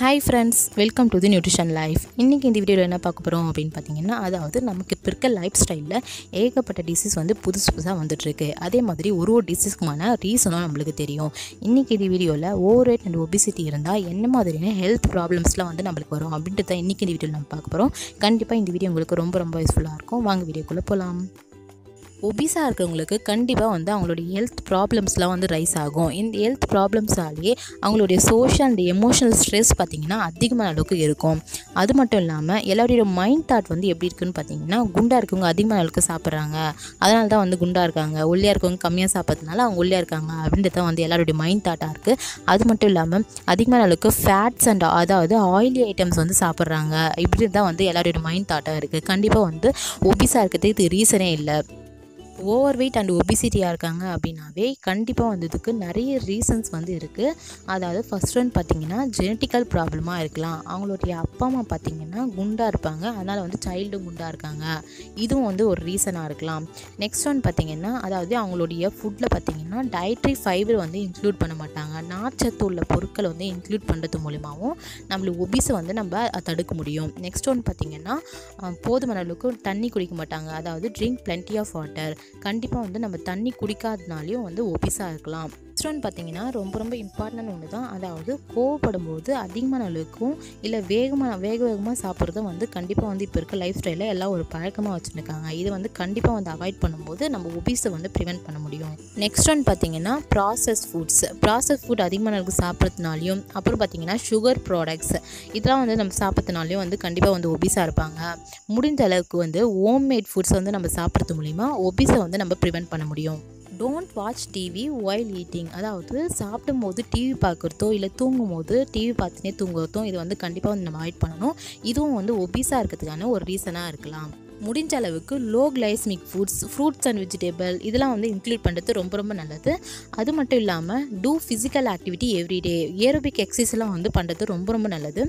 hi friends welcome to the nutrition life இன்றைக்கி இந்த வீடியோவில் என்ன பார்க்க போகிறோம் அப்படின்னு பார்த்தீங்கன்னா அதாவது நமக்கு இப்போ இருக்க லைஃப் ஸ்டைலில் ஏகப்பட்ட டிசீஸ் வந்து புதுசு புதுசாக வந்துட்டுருக்கு அதே மாதிரி ஒரு ஒரு டிசீஸ்க்குமான ரீசனும் நம்மளுக்கு தெரியும் இன்றைக்கி இந்த வீடியோவில் ஓவர் வெயிட் அண்ட் ஒபிசிட்டி இருந்தால் என்ன மாதிரியான ஹெல்த் ப்ராப்ளம்ஸ்லாம் வந்து நம்மளுக்கு வரும் அப்படின்ட்டு தான் இன்றைக்கி இந்த வீடியோவில் நம்ம பார்க்க போகிறோம் கண்டிப்பாக இந்த வீடியோ உங்களுக்கு ரொம்ப ரொம்ப யூஸ்ஃபுல்லாக இருக்கும் வாங்க வீடியோக்குள்ளே போகலாம் ஒபிஸாக இருக்கிறவங்களுக்கு கண்டிப்பாக வந்து அவங்களுடைய ஹெல்த் ப்ராப்ளம்ஸ்லாம் வந்து ரைஸ் ஆகும் இந்த ஹெல்த் ப்ராப்ளம்ஸாலேயே அவங்களுடைய சோஷியல் அண்ட் எமோஷனல் ஸ்ட்ரெஸ் பார்த்திங்கன்னா அதிகமான அளவுக்கு இருக்கும் அது மட்டும் இல்லாமல் எல்லாருடைய மைண்ட் தாட் வந்து எப்படி இருக்குன்னு பார்த்தீங்கன்னா குண்டாக இருக்கவங்க அதிகமான அளவுக்கு சாப்பிட்றாங்க அதனால தான் வந்து குண்டாக இருக்காங்க ஒல்லியாக இருக்கவங்க கம்மியாக சாப்பிட்றதுனால அவங்க ஒல்லியாக இருக்காங்க அப்படின்றது தான் வந்து எல்லாருடைய மைண்ட் தாட்டாக இருக்குது அது மட்டும் இல்லாமல் அதிகமான அளவுக்கு ஃபேட்ஸ் அண்ட் அதாவது ஆயிலி ஐட்டம்ஸ் வந்து சாப்பிட்றாங்க இப்படி தான் வந்து எல்லாருடைய மைண்ட் தாட்டாக இருக்குது கண்டிப்பாக வந்து ஒபிஸாக இருக்கிறதுக்கு இது ரீசனே இல்லை ஓவர் வெயிட் அண்ட் ஒபிசிட்டியாக இருக்காங்க அப்படின்னாவே கண்டிப்பாக வந்து இதுக்கு நிறைய ரீசன்ஸ் வந்து இருக்குது அதாவது ஃபஸ்ட் ஒன் பார்த்திங்கன்னா ஜெனட்டிக்கல் ப்ராப்ளமாக இருக்கலாம் அவங்களுடைய அப்பா அம்மா பார்த்திங்கன்னா குண்டாக இருப்பாங்க அதனால் வந்து சைல்டும் குண்டாக இருக்காங்க இதுவும் வந்து ஒரு ரீசனாக இருக்கலாம் நெக்ஸ்ட் ஒன் பார்த்திங்கன்னா அதாவது அவங்களுடைய ஃபுட்டில் பார்த்திங்கன்னா டயட்ரி ஃபைபர் வந்து இன்க்ளூட் பண்ண மாட்டாங்க நார்ச்சத்து உள்ள பொருட்களை வந்து இன்க்ளூட் பண்ணுறது மூலிமாவும் நம்மளுக்கு ஒபிஸை வந்து நம்ம தடுக்க முடியும் நெக்ஸ்ட் ஒன் பார்த்திங்கன்னா போதுமான அளவுக்கு தண்ணி குடிக்க மாட்டாங்க அதாவது ட்ரிங்க் பிளென்டி ஆஃப் வாட்டர் கண்டிப்பாக வந்து நம்ம தண்ணி குடிக்காதனாலையும் வந்து ஒபிஸாக இருக்கலாம் நெக்ஸ்ட் ஒன் பார்த்தீங்கன்னா ரொம்ப ரொம்ப இம்பார்ட்டன்ட் ஒன்று தான் அதாவது கோவப்படும் போது அதிகமான அளவுக்கும் இல்லை வேகமாக வேக வேகமாக சாப்பிட்றதும் வந்து கண்டிப்பாக வந்து இப்போ இருக்க லைஃப் ஸ்டைலில் எல்லாம் ஒரு பழக்கமாக வச்சுருக்காங்க இது வந்து கண்டிப்பாக வந்து அவாய்ட் பண்ணும்போது நம்ம ஒபிஸை வந்து ப்ரிவெண்ட் பண்ண முடியும் நெக்ஸ்ட் ஒன் பார்த்தீங்கன்னா ப்ராசஸ் ஃபுட்ஸ் ப்ராசஸ் ஃபுட் அதிகமான அளவுக்கு சாப்பிட்றதுனாலையும் அப்புறம் பார்த்தீங்கன்னா சுகர் ப்ராடக்ட்ஸ் இதெல்லாம் வந்து நம்ம சாப்பிட்றதுனாலையும் வந்து கண்டிப்பாக வந்து ஒபிஸாக இருப்பாங்க முடிஞ்ச அளவுக்கு வந்து ஹோம்மேட் ஃபுட்ஸ் வந்து நம்ம சாப்பிட்றது மூலிமா ஒபிஸை வந்து நம்ம ப்ரிவெண்ட் பண்ண முடியும் don't watch TV while eating அதாவது சாப்பிடும்போது டிவி பார்க்குறதோ இல்லை தூங்கும் போது டிவி பார்த்துனே தூங்குறதோ இது வந்து கண்டிப்பாக வந்து நம்ம அவாய்ட் பண்ணணும் இதுவும் வந்து ஒபிஸாக இருக்கிறதுக்கான ஒரு ரீசனாக இருக்கலாம் முடிஞ்ச அளவுக்கு low glycemic foods fruits and vegetable இதெல்லாம் வந்து இன்க்ளூட் பண்ணுறது ரொம்ப ரொம்ப நல்லது அது மட்டும் இல்லாமல் do physical activity everyday aerobic எக்ஸசைஸ்லாம் வந்து பண்ணுறது ரொம்ப ரொம்ப நல்லது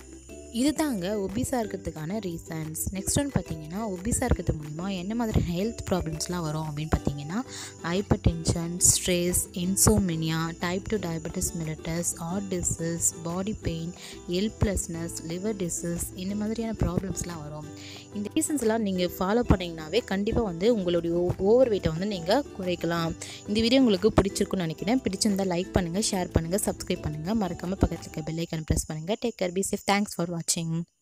இதுதாங்க ஒபிஸாக இருக்கிறதுக்கான ரீசன்ஸ் நெக்ஸ்ட் ஒன் பார்த்தீங்கன்னா ஒபிஸாக இருக்கிறது மூலிமா என்ன மாதிரி ஹெல்த் ப்ராப்ளம்ஸ்லாம் வரும் அப்படின்னு பார்த்தீங்கன்னா hypertension stress insomnia type two diabetes mellitus heart disease body pain helplessness liver disease இந்த மாதிரியான ப்ராப்ளம்ஸ்லாம் வரும் இந்த ரீசன்ஸ்லாம் நீங்கள் ஃபாலோ பண்ணிங்கனாவே கண்டிப்பாக வந்து உங்களுடைய ஓவர் வெயிட்டை வந்து நீங்கள் குறைக்கலாம் இந்த வீடியோ உங்களுக்கு பிடிச்சிருக்குன்னு நினைக்கிறேன் பிடிச்சிருந்தால் லைக் பண்ணுங்கள் ஷேர் பண்ணுங்கள் சப்ஸ்கிரைப் பண்ணுங்கள் மறக்காமல் பக்கத்தில் இருக்க பெல்லைக்கன் ப்ரெஸ் பண்ணுங்கள் take care be safe thanks for வாட்சிங்